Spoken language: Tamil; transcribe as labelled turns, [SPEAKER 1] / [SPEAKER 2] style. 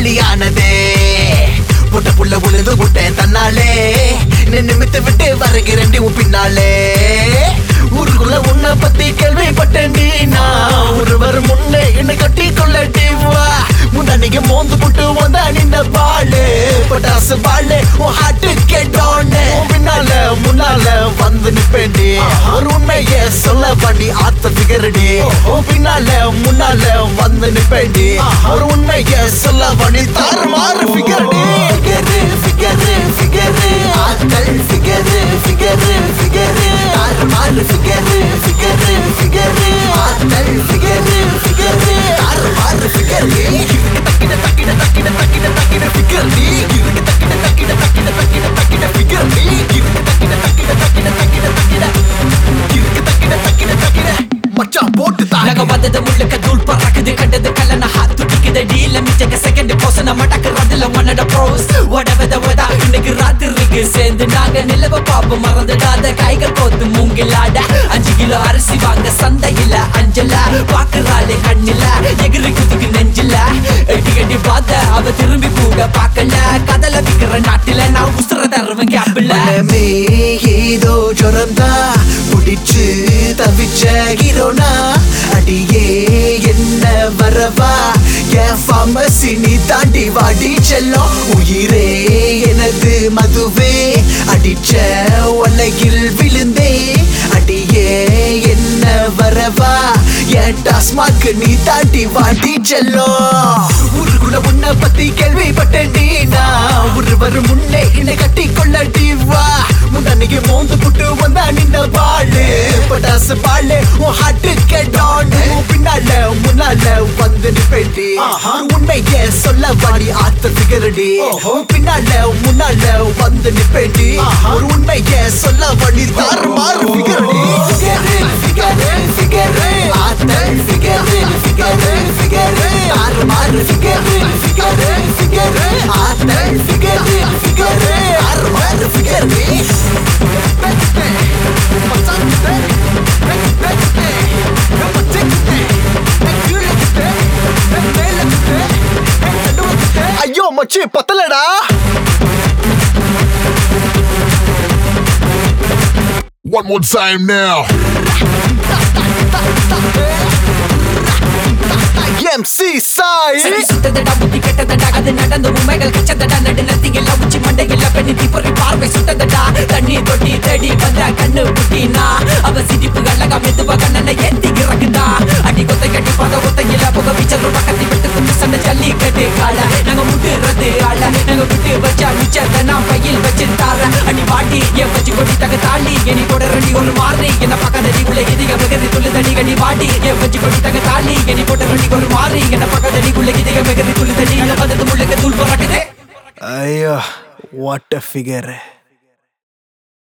[SPEAKER 1] வெளியானதே புட்ட புள்ள உழுது விட்டேன் தன்னாலே நிமித்து விட்டு வருகிறேன் உன் பின்னாலே ஊருக்குள்ள உன்னை பத்தி கேள்விப்பட்டேன் நான் ஒருவர் முன்னே என்னை கட்டி கொள்ளட்டி வா முன்னாடிக்கு மோந்து புட்டு வந்த நின்ன பாலு பட்டாசு பாலு உன் ஹாட்டு கேட்டோன்னு உன் பின்னால முன்னால வந்து நிப்பேண்டி ஒரு உண்மைய சொல்ல பண்ணி ஆத்த பிகரடி உன் பின்னால முன்னால வந்து நிப்பேண்டி ஒரு உண்மைய சொல்ல பண்ணி தாறுமாறு பிகரடி ஃபிகரு ஃபிகரு ஃபிகரு ஆட்கள் ஃபிகரு ஃபிகரு ஃபிகரு தாறுமாறு ஃபிகரு ஃபிகரு ஃபிகரு ஆட்கள் ஃபிகரு ஃபிகரு தாறுமாறு ஃபிகரு தக்கிட தக்கிட தக்கிட தக்கிட தக்கிட ஃபிகர் நீ தக்கிட தக்கிட தக்கிட தக்கிட தக்கிட ஃபிகர் நீ தக்கிட தக்கிட தக்கிட தக்கிட தக்கிட கிறுக்கு தக்கிட தக்கிட தக்கிட மச்சான் போட்டு
[SPEAKER 2] நாங்க
[SPEAKER 1] தாங்க
[SPEAKER 2] வந்தது முள்ளுக்க தூள் பறக்குது கண்டது கல்லன ஹாத் துடிக்குது டீல மிச்சக்க செகண்ட் போசன மடக்குறதுல ஒன்னோட ப்ரோஸ் whatever the weather இன்னைக்கு ராத்திரிக்கு சேர்ந்து நாங்க நிலவ பாப்போம் மறந்துடாத கைகள் கோத்து மூங்கிலாட அஞ்சு கிலோ அரிசி வாங்க சந்தையில அஞ்சல பாக்குறாளே கண்ணில எகிரி குதுக்கு நெஞ்சில எட்டி கட்டி பார்த்த அவ திரும்பி கூட பார்க்கல கதல விக்கிற நாட்டில நான் உசுர தருவேன் கேப்பில்ல
[SPEAKER 1] மனமே ஏதோ ஜொரந்தா புடிச்சு தவிச்ச ஹீரோனா அடியே என்ன வரவா என் ஃபார்மசி நீ தாண்டி வாடி செல்லம் உயிரே எனது மதுவே அடிச்ச உலகில் விழுந்தே அடியே என்ன வரவா என் டாஸ்மாக் நீ தாண்டி வாடி செல்லம் ஊருக்குள்ள உன்னை பத்தி கேள்விப்பட்டேன் நீ நான் ஒருவர் முன்னே என்னை கட்டி கொள்ளடி வா முன்னன்னைக்கு மோந்து புட்டு வந்தா நின்ன பாலு பட்டாசு பாலு உன் ஹாட்டு கேட்டோன்னு உன் பின்னால முன்னால வந்து நிப்பேண்டி உண்மைய சொல்ல வாடி ஆத்த சிகரடி உன் பின்னால முன்னால வந்து நிப்பேண்டி ஒரு உண்மைய சொல்ல வாடி தாறுமாறு ஃபிகரடி ஃபிகரு ஃபிகரு ஃபிகரு ஆத்தல் ஃபிகரு ஃபிகரு ஃபிகரு தாறுமாறு ஃபிகரு ஃபிகரு ஃபிகரு ஆத்தல் ஃபிகரு ஃபிகரு தாறுமாறு ஃபிகரு ஐயோ மச்சி பத்தலடா
[SPEAKER 3] One more time now.
[SPEAKER 1] MC Sai
[SPEAKER 2] சரி சுட்டதடா புத்தி கெட்டதடா அது நடந்த உண்மைகள் கச்சதடா நடு நத்தியில் உச்சி மண்டையில் பெண்ணி பொறி பார்வை சுட்டதடா தண்ணி தொட்டி தேடி வந்த கண்ணு புட்டினா அவ சிரிப்பு அழகா மெதுவா கண்ணனை ஏத்தி இறக்குதா அடி கொத்த கட்டி பாத கொத்தையில புக பிச்சர் பக்கத்தி விட்டு குத்து சண்டை ஜல்லி கட்டு கால நாங்க முட்டுறது ஆள நாங்க விட்டு வச்சா மிச்சத்தை நான் பையில் வச்சு தார அடி பாட்டி என் வச்சு கொட்டி தக தாண்டி எனி கூட ரெடி ஒரு மாறி என்ன பக்கத்தடி உள்ள இதய மிகதி துள்ளுதடி கனி பாட்டி என் வச்சு கொட்டி தக தாண்டி எனி கூட ரெடி ஒரு மாறி என்ன பக்கத்தடி உள்ள இதய மிகதி துள்ளுதடி வந்தது முள்ளுக்கு தூள் பறக்குது
[SPEAKER 1] ஐயோ வாட் அ ஃபிகர்